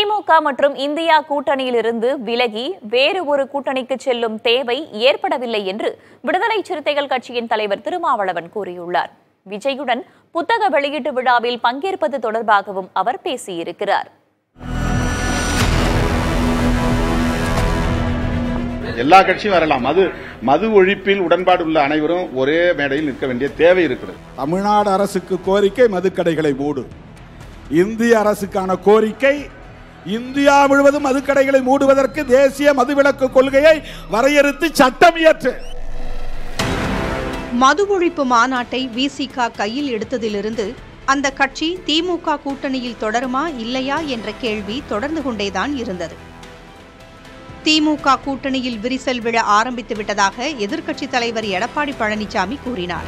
திமுக மற்றும் இந்தியா கூட்டணியிலிருந்து விலகி வேறு ஒரு கூட்டணிக்கு செல்லும் தேவை ஏற்படவில்லை என்று விடுதலை சிறுத்தைகள் கட்சியின் தலைவர் திருமாவளவன் கூறியுள்ளார் விஜயுடன் புத்தக வெளியீட்டு விழாவில் பங்கேற்பது தொடர்பாகவும் அவர் பேசியிருக்கிறார் எல்லா கட்சியும் வரலாம் மது மது ஒழிப்பில் உடன்பாடு உள்ள அனைவரும் ஒரே மேடையில் நிற்க வேண்டிய தேவை இருக்கிறது தமிழ்நாடு அரசுக்கு கோரிக்கை மதுக்கடைகளை மூடு இந்திய அரசுக்கான கோரிக்கை இந்தியா முழுவதும் மதுக்கடைகளை மூடுவதற்கு தேசிய மதுவிலக்கு கொள்கையை வரையறுத்து சட்டம் இயற்று மது ஒழிப்பு மாநாட்டை விசிக கையில் எடுத்ததிலிருந்து அந்த கட்சி திமுக கூட்டணியில் தொடருமா இல்லையா என்ற கேள்வி தொடர்ந்து கொண்டேதான் இருந்தது திமுக கூட்டணியில் விரிசல் விழ ஆரம்பித்து விட்டதாக எதிர்க்கட்சித் தலைவர் எடப்பாடி பழனிசாமி கூறினார்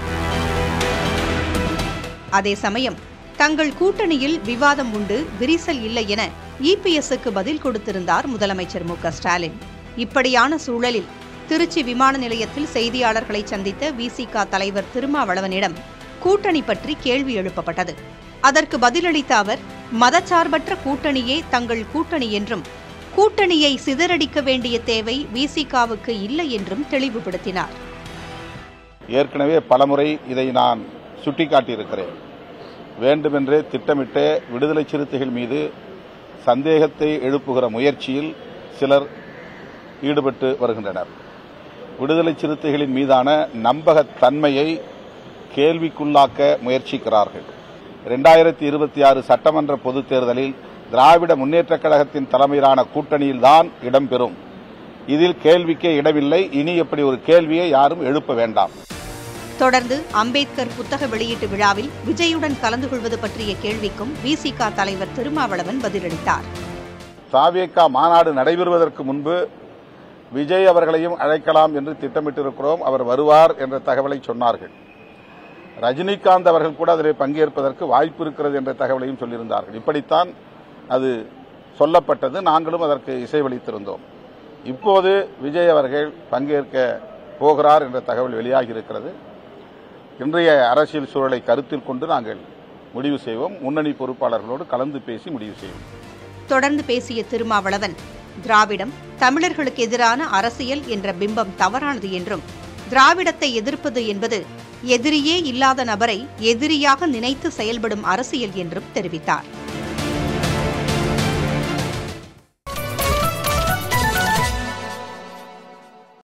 அதே சமயம் தங்கள் கூட்டணியில் விவாதம் உண்டு விரிசல் இல்லை என இபிஎஸ்க்கு பதில் கொடுத்திருந்தார் முதலமைச்சர் மு க ஸ்டாலின் இப்படியான சூழலில் திருச்சி விமான நிலையத்தில் செய்தியாளர்களை சந்தித்த விசிக தலைவர் திருமாவளவனிடம் கூட்டணி பற்றி கேள்வி எழுப்பப்பட்டது அதற்கு பதிலளித்த அவர் மதச்சார்பற்ற கூட்டணியே தங்கள் கூட்டணி என்றும் கூட்டணியை சிதறடிக்க வேண்டிய தேவை விசிகாவுக்கு இல்லை என்றும் தெளிவுபடுத்தினார் ஏற்கனவே பலமுறை இதை நான் சுட்டிக்காட்டியிருக்கிறேன் வேண்டுமென்றே திட்டமிட்டே விடுதலை சிறுத்தைகள் மீது சந்தேகத்தை எழுப்புகிற முயற்சியில் சிலர் ஈடுபட்டு வருகின்றனர் விடுதலை சிறுத்தைகளின் மீதான நம்பகத்தன்மையை கேள்விக்குள்ளாக்க முயற்சிக்கிறார்கள் இரண்டாயிரத்தி இருபத்தி ஆறு சட்டமன்ற பொதுத் தேர்தலில் திராவிட முன்னேற்றக் கழகத்தின் தலைமையிலான கூட்டணியில்தான் இடம்பெறும் இதில் கேள்விக்கே இடமில்லை இனி இப்படி ஒரு கேள்வியை யாரும் எழுப்ப வேண்டாம் தொடர்ந்து அம்பேத்கர் புத்தக வெளியீட்டு விழாவில் விஜயுடன் கலந்து கொள்வது பற்றிய கேள்விக்கும் விசிக தலைவர் திருமாவளவன் பதிலளித்தார் சாவேக்கா மாநாடு நடைபெறுவதற்கு முன்பு விஜய் அவர்களையும் அழைக்கலாம் என்று திட்டமிட்டிருக்கிறோம் அவர் வருவார் என்ற தகவலை சொன்னார்கள் ரஜினிகாந்த் அவர்கள் கூட அதில் பங்கேற்பதற்கு வாய்ப்பு இருக்கிறது என்ற தகவலையும் சொல்லியிருந்தார்கள் இப்படித்தான் அது சொல்லப்பட்டது நாங்களும் அதற்கு இசைவளித்திருந்தோம் இப்போது விஜய் அவர்கள் பங்கேற்க போகிறார் என்ற தகவல் வெளியாகி இருக்கிறது இன்றைய அரசியல் சூழலை கருத்தில் கொண்டு நாங்கள் முடிவு செய்வோம் முன்னணி பொறுப்பாளர்களோடு கலந்து பேசி முடிவு செய்வோம் தொடர்ந்து பேசிய திருமாவளவன் திராவிடம் தமிழர்களுக்கு எதிரான அரசியல் என்ற பிம்பம் தவறானது என்றும் திராவிடத்தை எதிர்ப்பது என்பது எதிரியே இல்லாத நபரை எதிரியாக நினைத்து செயல்படும் அரசியல் என்றும் தெரிவித்தார்